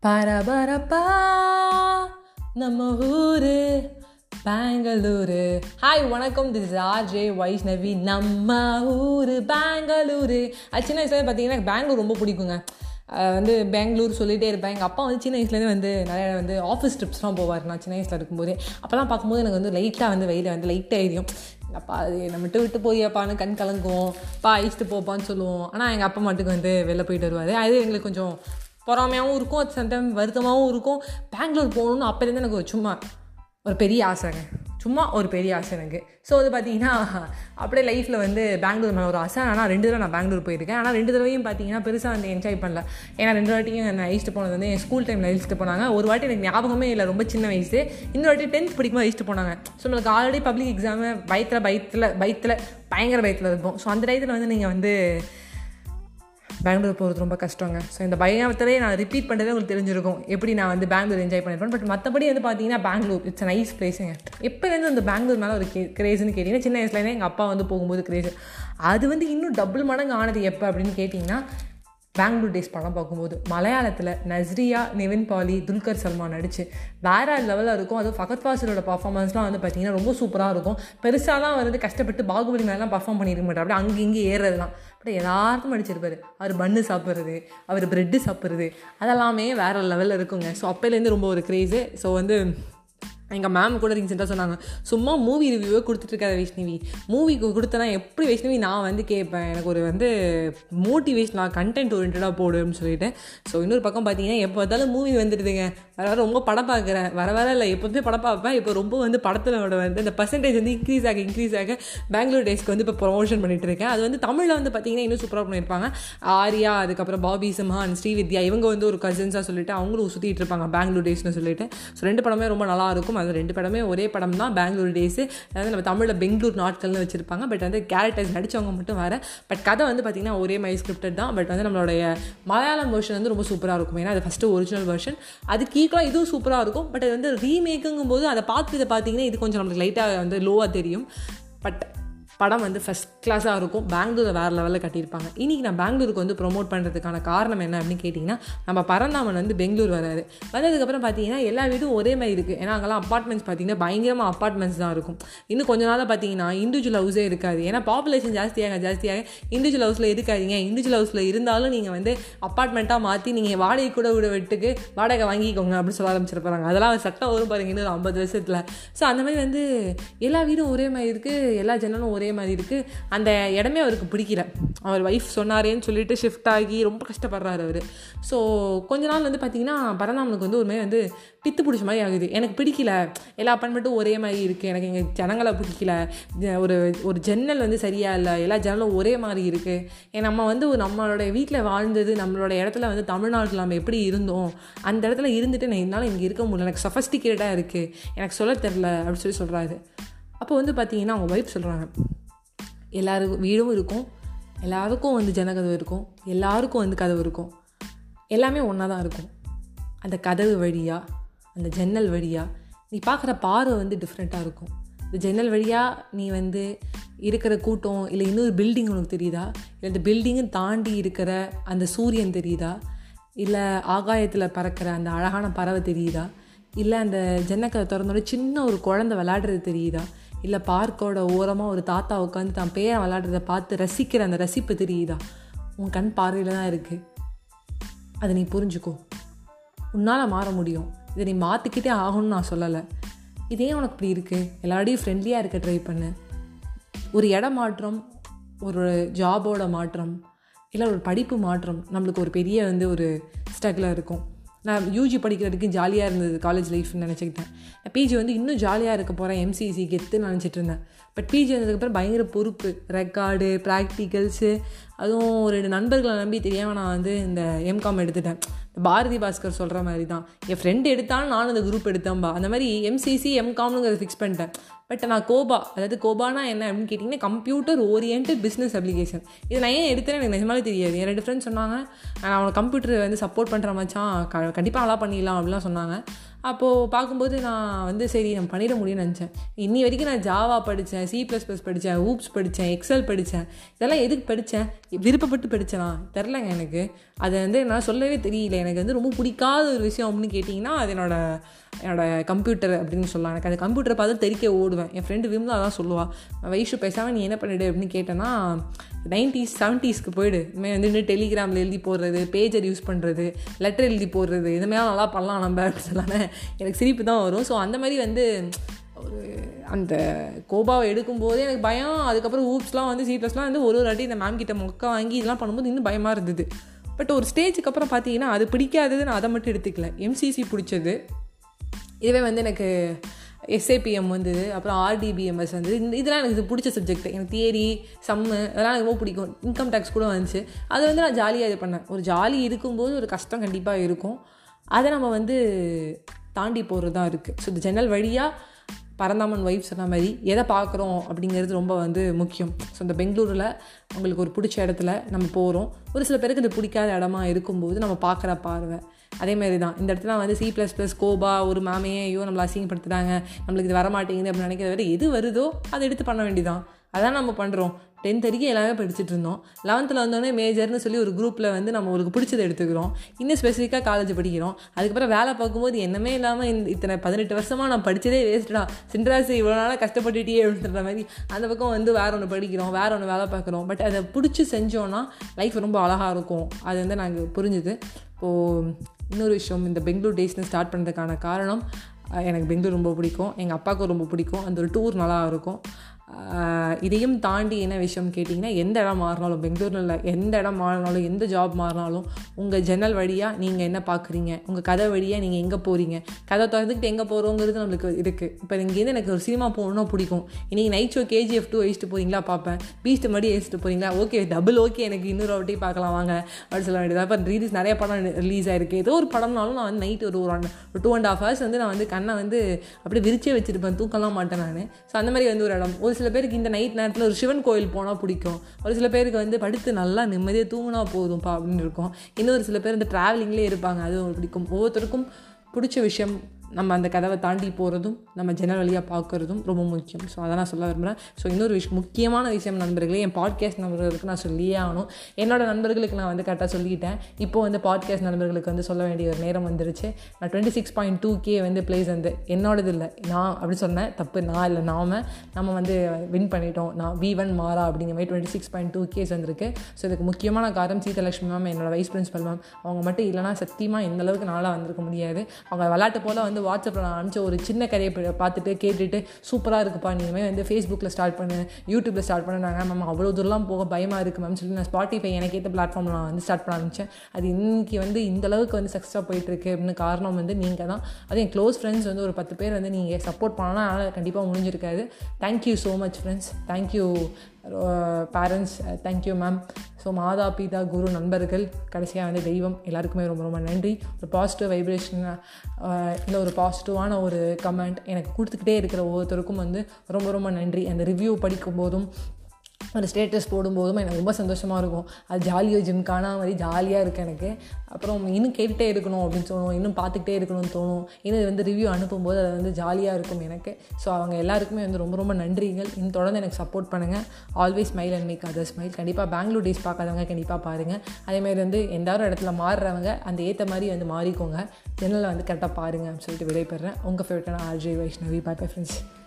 பரபரப்பா நம்ம ஊரு பெங்களூரு ஹாய் வணக்கம் திஸ் ஆர்ஜே வைஷ்ணவி நம்ம ஊரு பெங்களூரு அது சின்ன வயசுல பார்த்தீங்கன்னா எனக்கு பெங்களூர் ரொம்ப பிடிக்குங்க அஹ் வந்து பெங்களூர் சொல்லிகிட்டே இருப்பேன் எங்கள் அப்பா வந்து சின்ன வயசுலேருந்து வந்து நிறைய வந்து ஆஃபீஸ் ட்ரிப்ஸ்லாம் போவார் நான் சின்ன வயசில் இருக்கும்போதே அப்போல்லாம் பார்க்கும்போது எனக்கு வந்து லைட்டாக வந்து வெயில வந்து லைட்டாக எரியும் அப்பா அது நம்ம விட்டு விட்டு போயாப்பான்னு கண் கலங்குவோம் பா ஐஸ்ட்டு போப்பான்னு சொல்லுவோம் ஆனால் எங்கள் அப்பா மட்டுக்கு வந்து வெளில போயிட்டு வருவார் அது எங்களுக்கு கொஞ்சம் பொறாமையாகவும் இருக்கும் அது சம்டைம் வருத்தமாகவும் இருக்கும் பெங்களூர் போகணுன்னு அப்போலேருந்து எனக்கு ஒரு சும்மா ஒரு பெரிய ஆசைங்க சும்மா ஒரு பெரிய ஆசை எனக்கு ஸோ அது பார்த்தீங்கன்னா அப்படியே லைஃப்பில் வந்து பெங்களூர் மேலே ஒரு ஆசை ஆனால் ரெண்டு தடவை நான் பெங்களூர் போயிருக்கேன் ஆனால் ரெண்டு தடவையும் பார்த்தீங்கன்னா பெருசாக வந்து என்ஜாய் பண்ணல ஏன்னா ரெண்டு வாட்டியும் நான் ஐஸ்ட்டு போனது வந்து என் ஸ்கூல் டைமில் ஐஸ்ட்டு போனாங்க ஒரு வாட்டி எனக்கு ஞாபகமே இல்லை ரொம்ப சின்ன வயசு இன்னொரு வாட்டி டென்த் படிக்கும்போது ஐஸ்ட்டு போனாங்க ஸோ நம்மளுக்கு ஆல்ரெடி பப்ளிக் எக்ஸாமு பயத்தில் பயத்தில் பயத்தில் பயங்கர பயத்தில் இருக்கும் ஸோ அந்த டயத்தில் வந்து நீங்கள் வந்து பெங்களூர் போகிறது ரொம்ப கஷ்டங்க ஸோ இந்த பயத்திலே நான் ரிப்பீட் பண்ணுறதே உங்களுக்கு தெரிஞ்சிருக்கும் எப்படி நான் வந்து பெங்களூர் என்ஜாய் பண்ணியிருப்பேன் பட் மற்றபடி வந்து பார்த்தீங்கன்னா பெங்களூர் இட்ஸ் நைஸ் பிளேஸுங்க எப்போலேருந்து அந்த பெங்களூர் மேலே ஒரு கே கிரேஸ்னு கேட்டிங்கன்னா சின்ன வயசுலேருந்தே எங்கள் அப்பா வந்து போகும்போது கிரேஸ் அது வந்து இன்னும் டபுள் மடங்கு ஆனது எப்போ அப்படின்னு கேட்டிங்கன்னா பெங்களூர் டேஸ் படம் பார்க்கும்போது மலையாளத்தில் நஸ்ரியா நிவின் பாலி துல்கர் சல்மான் நடிச்சு வேற லெவலில் இருக்கும் அதுவும் ஃபகத் ஃபாசிலோட பர்ஃபார்மன்ஸ்லாம் வந்து பார்த்தீங்கன்னா ரொம்ப சூப்பராக இருக்கும் பெருசாலாம் வந்து கஷ்டப்பட்டு பாகுபலி மேலாம் பர்ஃபார்ம் பண்ணியிருக்க மாட்டார் அப்படியே அங்கே இங்கே ஏறுறதுலாம் அப்படியே எல்லாருக்கும் நடிச்சிருப்பாரு அவர் பன்னு சாப்பிட்றது அவர் ப்ரெட்டு சாப்பிட்றது அதெல்லாமே வேற லெவலில் இருக்குங்க ஸோ அப்போலேருந்து ரொம்ப ஒரு க்ரேஸு ஸோ வந்து எங்கள் மேம் கூட ரீசெண்டாக சொன்னாங்க சும்மா மூவி ரிவ்யூவே கொடுத்துட்ருக்காத வைஷ்ணவி மூவிக்கு கொடுத்தனா எப்படி வைஷ்ணவி நான் வந்து கேட்பேன் எனக்கு ஒரு வந்து மோட்டிவேஷனாக கண்டென்ட் ஓரியன்டாக போடு அப்படின்னு சொல்லிட்டு ஸோ இன்னொரு பக்கம் பார்த்தீங்கன்னா எப்போ பார்த்தாலும் மூவி வந்துடுதுங்க வர வர ரொம்ப படம் பார்க்குறேன் வர வர இல்லை எப்போதுமே படம் பார்ப்பேன் இப்போ ரொம்ப வந்து படத்திலோட வந்து அந்த பர்சன்டேஜ் வந்து இன்க்ரீஸ் ஆக இன்க்ரீஸ் ஆக பெங்களூர் டேஸ்க்கு வந்து இப்போ ப்ரொமோஷன் பண்ணிட்டு இருக்கேன் அது வந்து தமிழில் வந்து பார்த்தீங்கன்னா இன்னும் சூப்பராக பண்ணியிருப்பாங்க ஆர்யா அதுக்கப்புறம் பாபி சிம்ஹான் ஸ்ரீவித்யா இவங்க வந்து ஒரு கசின்ஸாக சொல்லிட்டு அவங்களும் சுற்றிட்டு இருப்பாங்க பெங்களூர் டேஸ்னு சொல்லிட்டு ஸோ ரெண்டு படமே ரொம்ப நல்லா இருக்கும் அது ரெண்டு படமே ஒரே படம் தான் பெங்களூர் டேஸு அதாவது நம்ம தமிழில் பெங்களூர் நாட்கள்னு வச்சுருப்பாங்க பட் வந்து கேரக்டர்ஸ் நடித்தவங்க மட்டும் வேறு பட் கதை வந்து பார்த்திங்கன்னா ஒரே மாதிரி ஸ்கிரிப்டட் தான் பட் வந்து நம்மளுடைய மலையாளம் வெர்ஷன் வந்து ரொம்ப சூப்பராக இருக்கும் ஏன்னா அது ஃபஸ்ட்டு ஒரிஜினல் வெர்ஷன் அதுக்கு ஈக்குவலாக இதுவும் சூப்பராக இருக்கும் பட் அது வந்து ரீமேக்குங்கும் போது அதை பார்த்து இதை பார்த்தீங்கன்னா இது கொஞ்சம் நம்மளுக்கு லைட்டாக வந்து லோவாக தெரியும் பட் படம் வந்து ஃபஸ்ட் கிளாஸாக இருக்கும் பெங்களூரில் வேறு லெவலில் கட்டியிருப்பாங்க இன்றைக்கி நான் பெங்களூருக்கு வந்து ப்ரொமோட் பண்ணுறதுக்கான காரணம் என்ன அப்படின்னு கேட்டிங்கன்னா நம்ம பரந்தாமன் வந்து பெங்களூர் வராரு வந்ததுக்கப்புறம் பார்த்தீங்கன்னா எல்லா வீடும் ஒரே மாதிரி இருக்குது ஏன்னா அங்கெல்லாம் அப்பார்ட்மெண்ட்ஸ் பார்த்தீங்கன்னா பயங்கரமாக அப்பார்ட்மெண்ட்ஸ் தான் இருக்கும் இன்னும் கொஞ்ச நாளாக பார்த்தீங்கன்னா இண்டிவிஜுவல் ஹவுஸே இருக்காது ஏன்னா பாப்புலேஷன் ஜாஸ்தியாக ஜாஸ்தியாக இண்டிவிஜுவல் ஹவுஸில் இருக்காதீங்க இண்டிவிஜுவல் ஹவுஸில் இருந்தாலும் நீங்கள் வந்து அப்பார்ட்மெண்ட்டாக மாற்றி நீங்கள் வாடகை கூட விட விட்டுக்கு வாடகை வாங்கிக்கோங்க அப்படின்னு சொல்ல ஆரம்பிச்சிருப்பாங்க அதெல்லாம் சட்டம் வரும் பாருங்க இன்னும் ஒரு ஐம்பது வருஷத்தில் ஸோ அந்த மாதிரி வந்து எல்லா வீடும் ஒரே மாதிரி இருக்குது எல்லா ஜன்னலும் ஒரே மாதிரி இருக்குது அந்த இடமே அவருக்கு பிடிக்கல அவர் ஒய்ஃப் சொன்னாரேன்னு சொல்லிட்டு ஷிஃப்ட் ஆகி ரொம்ப கஷ்டப்படுறாரு அவர் ஸோ கொஞ்ச நாள் வந்து பார்த்தீங்கன்னா பரந்தாமனுக்கு வந்து ஒரு மாதிரி வந்து பித்து பிடிச்ச மாதிரி ஆகுது எனக்கு பிடிக்கல எல்லா அப்பார்ட்மெண்ட்டும் ஒரே மாதிரி இருக்குது எனக்கு எங்கள் ஜனங்களை பிடிக்கல ஜ- ஒரு ஒரு ஜன்னல் வந்து சரியாக இல்லை எல்லா ஜன்னலும் ஒரே மாதிரி இருக்குது ஏன் நம்ம வந்து ஒரு நம்மளோட வீட்டில் வாழ்ந்தது நம்மளோட இடத்துல வந்து தமிழ்நாட்டில் நம்ம எப்படி இருந்தோம் அந்த இடத்துல இருந்துட்டு நான் என்னால் இங்கே இருக்க முடியல எனக்கு சஃபஸ்டிகேட்டாக இருக்குது எனக்கு சொல்ல தெரில அப்படின்னு சொல்லி சொல்கிறாரு அப்போ வந்து பார்த்தீங்கன்னா அவங்க ஒய்ஃப் சொல்கிறாங்க எல்லாருக்கும் வீடும் இருக்கும் எல்லாருக்கும் வந்து ஜனகதவு இருக்கும் எல்லாருக்கும் வந்து கதவு இருக்கும் எல்லாமே ஒன்றா தான் இருக்கும் அந்த கதவு வழியாக அந்த ஜன்னல் வழியாக நீ பார்க்குற பார்வை வந்து டிஃப்ரெண்ட்டாக இருக்கும் இந்த ஜன்னல் வழியாக நீ வந்து இருக்கிற கூட்டம் இல்லை இன்னொரு பில்டிங் உனக்கு தெரியுதா இல்லை இந்த பில்டிங்கை தாண்டி இருக்கிற அந்த சூரியன் தெரியுதா இல்லை ஆகாயத்தில் பறக்கிற அந்த அழகான பறவை தெரியுதா இல்லை அந்த ஜன்னக்கதை திறந்தோட சின்ன ஒரு குழந்தை விளையாடுறது தெரியுதா இல்லை பார்க்கோட ஓரமாக ஒரு தாத்தா உட்காந்து தான் பேரன் விளையாடுறத பார்த்து ரசிக்கிற அந்த ரசிப்பு தெரியுதா உன் கண் பார்வையில் தான் இருக்குது அதை நீ புரிஞ்சுக்கோ உன்னால் மாற முடியும் இதை நீ மாற்றிக்கிட்டே ஆகணும்னு நான் சொல்லலை இதே உனக்கு இப்படி இருக்குது எல்லாரையும் ஃப்ரெண்ட்லியாக இருக்க ட்ரை பண்ணு ஒரு இட மாற்றம் ஒரு ஜாபோட மாற்றம் இல்லை ஒரு படிப்பு மாற்றம் நம்மளுக்கு ஒரு பெரிய வந்து ஒரு ஸ்ட்ரகிளாக இருக்கும் நான் யூஜி படிக்கிறதுக்கு ஜாலியாக இருந்தது காலேஜ் லைஃப்னு நினச்சிக்கிட்டேன் நான் பிஜி வந்து இன்னும் ஜாலியாக இருக்க போகிறேன் எம்சிசி கெத்துன்னு நினச்சிட்டு இருந்தேன் பட் பிஜி வந்ததுக்கப்புறம் பயங்கர பொறுப்பு ரெக்கார்டு ப்ராக்டிகல்ஸு அதுவும் ஒரு ரெண்டு நண்பர்களை நம்பி தெரியாமல் நான் வந்து இந்த எம்காம் எடுத்துட்டேன் பாரதி பாஸ்கர் சொல்கிற மாதிரி தான் என் ஃப்ரெண்டு எடுத்தாலும் நானும் அந்த குரூப் எடுத்தேன்பா அந்த மாதிரி எம்சிசி எம்காம்னுங்கிறத ஃபிக்ஸ் பண்ணிட்டேன் பட் நான் கோபா அதாவது கோபானா என்ன அப்படின்னு கேட்டிங்கன்னா கம்ப்யூட்டர் ஓரியன்ட் பிஸ்னஸ் அப்ளிகேஷன் இது நான் ஏன் எடுத்தேன்னு எனக்கு நிஜமாலே தெரியாது என் ரெண்டு ஃப்ரெண்ட்ஸ் சொன்னாங்க நான் அவனை கம்ப்யூட்டர் வந்து சப்போர்ட் பண்ணுற மச்சான் க கண்டிப்பாக நல்லா பண்ணிடலாம் அப்படிலாம் சொன்னாங்க அப்போது பார்க்கும்போது நான் வந்து சரி நம்ம பண்ணிட முடியும்னு நினச்சேன் இன்னி வரைக்கும் நான் ஜாவா படித்தேன் சி ப்ளஸ் ப்ளஸ் படித்தேன் ஊப்ஸ் படித்தேன் எக்ஸல் படித்தேன் இதெல்லாம் எதுக்கு படித்தேன் விருப்பப்பட்டு படித்தேனா தெரிலங்க எனக்கு அதை வந்து என்னால் சொல்லவே தெரியல எனக்கு வந்து ரொம்ப பிடிக்காத ஒரு விஷயம் அப்படின்னு கேட்டிங்கன்னா அது என்னோட என்னோட கம்ப்யூட்டர் அப்படின்னு சொல்லலாம் எனக்கு அந்த கம்ப்யூட்டரை பார்த்து தெரிக்க ஓடுவேன் என் ஃப்ரெண்டு விம்லா தான் சொல்லுவாள் வயசு பேசாமல் நீ என்ன பண்ணிடு அப்படின்னு கேட்டேன்னா நைன்டிஸ் செவன்ட்டீஸ்க்கு போயிடு இதுமாதிரி வந்து டெலிகிராமில் எழுதி போடுறது பேஜர் யூஸ் பண்ணுறது லெட்டர் எழுதி போடுறது இதுமாதிரி நல்லா பண்ணலாம் நம்ம அப்படின்னு சொல்லாமல் எனக்கு சிரிப்பு தான் வரும் ஸோ அந்த மாதிரி வந்து ஒரு அந்த கோபாவை எடுக்கும்போதே எனக்கு பயம் அதுக்கப்புறம் ஊப்ஸ்லாம் வந்து சீட்லஸ்லாம் வந்து ஒரு ஒரு வாட்டி இந்த மேம் கிட்ட மொக்க வாங்கி இதெல்லாம் பண்ணும்போது இன்னும் பயமாக இருந்தது பட் ஒரு ஸ்டேஜுக்கு அப்புறம் பார்த்தீங்கன்னா அது பிடிக்காதது நான் அதை மட்டும் எடுத்துக்கல எம்சிசி பிடிச்சது இதுவே வந்து எனக்கு எஸ்ஏபிஎம் வந்தது அப்புறம் ஆர்டிபிஎம்எஸ் வந்து இந்த இதெல்லாம் எனக்கு பிடிச்ச சப்ஜெக்ட் எனக்கு தியரி சம்மு அதெல்லாம் எனக்கு ரொம்ப பிடிக்கும் இன்கம் டேக்ஸ் கூட வந்துச்சு அதை வந்து நான் ஜாலியாக இது பண்ணேன் ஒரு ஜாலி இருக்கும்போது ஒரு கஷ்டம் கண்டிப்பாக இருக்கும் அதை நம்ம வந்து தாண்டி போகிறது தான் இருக்குது ஸோ இந்த ஜன்னல் வழியாக பரந்தாமன் ஒய்ஃப் சொன்ன மாதிரி எதை பார்க்குறோம் அப்படிங்கிறது ரொம்ப வந்து முக்கியம் ஸோ இந்த பெங்களூரில் உங்களுக்கு ஒரு பிடிச்ச இடத்துல நம்ம போகிறோம் ஒரு சில பேருக்கு இது பிடிக்காத இடமா இருக்கும்போது நம்ம பார்க்குற பார்வை அதேமாரி தான் இந்த இடத்துல வந்து சி ப்ளஸ் ப்ளஸ் கோபா ஒரு மேமையே ஐயோ நம்மளை அசிங்கப்படுத்துகிறாங்க நம்மளுக்கு இது வரமாட்டேங்குது அப்படின்னு நினைக்கிறத விட எது வருதோ அதை எடுத்து பண்ண வேண்டியதான் அதான் நம்ம பண்ணுறோம் டென்த் வரைக்கும் எல்லாமே படிச்சுட்டு இருந்தோம் லெவன்த்தில் வந்தோடனே மேஜர்னு சொல்லி ஒரு குரூப்பில் வந்து நம்ம உங்களுக்கு பிடிச்சதை எடுத்துக்கிறோம் இன்னும் ஸ்பெசிஃபிக்காக காலேஜ் படிக்கிறோம் அதுக்கப்புறம் வேலை பார்க்கும்போது என்னமே இல்லாமல் இந்த இத்தனை பதினெட்டு வருஷமாக நான் படித்ததே வேஸ்ட்டா சின்ராசி இவ்வளோ நாளாக கஷ்டப்பட்டுட்டே அப்படின்ற மாதிரி அந்த பக்கம் வந்து வேறு ஒன்று படிக்கிறோம் வேறு ஒன்று வேலை பார்க்குறோம் பட் அதை பிடிச்சி செஞ்சோன்னா லைஃப் ரொம்ப அழகாக இருக்கும் அது வந்து நாங்கள் புரிஞ்சுது இப்போது இன்னொரு விஷயம் இந்த பெங்களூர் டேஸ்னு ஸ்டார்ட் பண்ணுறதுக்கான காரணம் எனக்கு பெங்களூர் ரொம்ப பிடிக்கும் எங்கள் அப்பாவுக்கும் ரொம்ப பிடிக்கும் அந்த ஒரு டூர் நல்லா இருக்கும் இதையும் தாண்டி என்ன விஷயம் கேட்டிங்கன்னா எந்த இடம் மாறினாலும் பெங்களூரில் இல்லை எந்த இடம் மாறினாலும் எந்த ஜாப் மாறினாலும் உங்கள் ஜன்னல் வழியாக நீங்கள் என்ன பார்க்குறீங்க உங்கள் கதை வழியாக நீங்கள் எங்கே போகிறீங்க கதை திறந்துக்கிட்டு எங்கே போகிறோங்கிறது நம்மளுக்கு இருக்குது இப்போ இங்கேருந்து எனக்கு ஒரு சினிமா போகணுன்னா பிடிக்கும் இன்றைக்கி நைட் ஷோ கேஜிஎஃப் டூ வச்சுட்டு போகிறீங்களா பார்ப்பேன் பீஸ்ட் மறுபடி வச்சுட்டு போகிறீங்களா ஓகே டபுள் ஓகே எனக்கு இன்னொரு வாட்டி பார்க்கலாம் வாங்க அப்படின்னு சொல்ல வேண்டியது அப்போ ரீல்ஸ் நிறைய படம் ரிலீஸ் ஆயிருக்கு ஏதோ ஒரு படம்னாலும் நான் வந்து நைட் ஒரு ஒரு டூ அண்ட் ஹாஃப் ஹவர்ஸ் வந்து நான் வந்து கண்ணை வந்து அப்படியே விரிச்சே வச்சுருப்பேன் தூக்கலாம் மாட்டேன் நான் ஸோ அந்த மாதிரி வந்து ஒரு இடம் ஒரு சில பேருக்கு இந்த நைட் நேரத்தில் ஒரு சிவன் கோயில் போனால் பிடிக்கும் ஒரு சில பேருக்கு வந்து படுத்து நல்லா நிம்மதியாக தூங்கினா போதும்ப்பா அப்படின்னு இருக்கும் இன்னொரு சில பேர் இந்த ட்ராவலிங்லேயே இருப்பாங்க அதுவும் பிடிக்கும் ஒவ்வொருத்தருக்கும் பிடிச்ச விஷயம் நம்ம அந்த கதவை தாண்டி போகிறதும் நம்ம ஜன்னல் வழியாக பார்க்குறதும் ரொம்ப முக்கியம் ஸோ அதை நான் சொல்ல விரும்புகிறேன் ஸோ இன்னொரு விஷயம் முக்கியமான விஷயம் நண்பர்களே என் பாட்காஸ்ட் நண்பர்களுக்கு நான் சொல்லியே ஆகணும் என்னோட நண்பர்களுக்கு நான் வந்து கரெக்டாக சொல்லிக்கிட்டேன் இப்போ வந்து பாட்காஸ்ட் நண்பர்களுக்கு வந்து சொல்ல வேண்டிய ஒரு நேரம் வந்துருச்சு நான் twenty six point two K வந்து ப்ளேஸ் வந்து என்னோடது இல்லை நான் அப்படி சொன்னேன் தப்பு நான் இல்லை நாம நம்ம வந்து வின் பண்ணிட்டோம் நான் வி ஒன் மாறா அப்படிங்கிற மாதிரி twenty six point two K's வந்திருக்கு ஸோ இதுக்கு முக்கியமான காரணம் சீதலட்சுமி மேம் என்னோட வைஸ் பிரின்சிபல் மேம் அவங்க மட்டும் இல்லைனா சத்தியமாக இந்த அளவுக்கு நாளாக வந்திருக்க முடியாது அவங்க விளாட்டு போல் வந்து வாட்ஸ்அப்பில் நான் அனுப்பிச்ச ஒரு சின்ன கதையை பார்த்துட்டு கேட்டுட்டு சூப்பராக இருக்குப்பா நீமே வந்து ஃபேஸ்புக்கில் ஸ்டார்ட் பண்ணு யூடியூப்பில் ஸ்டார்ட் பண்ணாங்க மேம் அவ்வளோ தூரம்லாம் போக பயமாக இருக்குது மேம் சொல்லி நான் ஸ்பாட்டிஃபை எனக்கு ஏற்ற பிளாட்ஃபார்மில் நான் வந்து ஸ்டார்ட் பண்ண ஆரம்பித்தேன் அது இன்றைக்கி வந்து இந்த அளவுக்கு வந்து சக்ஸஸாக போயிட்டுருக்கு அப்படின்னு காரணம் வந்து நீங்கள் தான் அது என் க்ளோஸ் ஃப்ரெண்ட்ஸ் வந்து ஒரு பத்து பேர் வந்து நீங்கள் சப்போர்ட் பண்ணலாம் அதனால் கண்டிப்பாக முடிஞ்சிருக்காது thank you so much friends thank you parents thank you ma'am so மாதா பிதா குரு நண்பர்கள் கடைசியாக வந்து தெய்வம் எல்லாருக்குமே ரொம்ப ரொம்ப நன்றி ஒரு பாசிட்டிவ் வைப்ரேஷன் இல்லை ஒரு பாசிட்டிவான ஒரு கமெண்ட் எனக்கு கொடுத்துக்கிட்டே இருக்கிற ஒவ்வொருத்தருக்கும் வந்து ரொம்ப ரொம்ப நன்றி அந்த ரிவ்யூ படிக்கும் போதும் ஒரு ஸ்டேட்டஸ் போடும்போதும் எனக்கு ரொம்ப சந்தோஷமாக இருக்கும் அது ஜாலியாக ஜிம் காணாம மாதிரி ஜாலியாக இருக்குது எனக்கு அப்புறம் இன்னும் கேட்டுகிட்டே இருக்கணும் அப்படின்னு தோணும் இன்னும் பார்த்துக்கிட்டே இருக்கணும்னு தோணும் இன்னும் வந்து ரிவ்யூ அனுப்பும்போது அது வந்து ஜாலியாக இருக்கும் எனக்கு ஸோ அவங்க எல்லாருக்குமே வந்து ரொம்ப ரொம்ப நன்றிகள் இன்னும் தொடர்ந்து எனக்கு சப்போர்ட் பண்ணுங்கள் always smile and make other smile கண்டிப்பாக பெங்களூர் டேஸ் பார்க்காதவங்க கண்டிப்பாக பாருங்கள் அதேமாதிரி வந்து எந்த ஒரு இடத்துல மாறுறவங்க அந்த ஏற்ற மாதிரி வந்து மாறிக்கோங்க ஜன்னலில் வந்து கரெக்டாக பாருங்கள் அப்படின்னு சொல்லிட்டு விடைபெறேன் உங்கள் ஃபேவரட்டான RJ Vaishnavi bye bye friends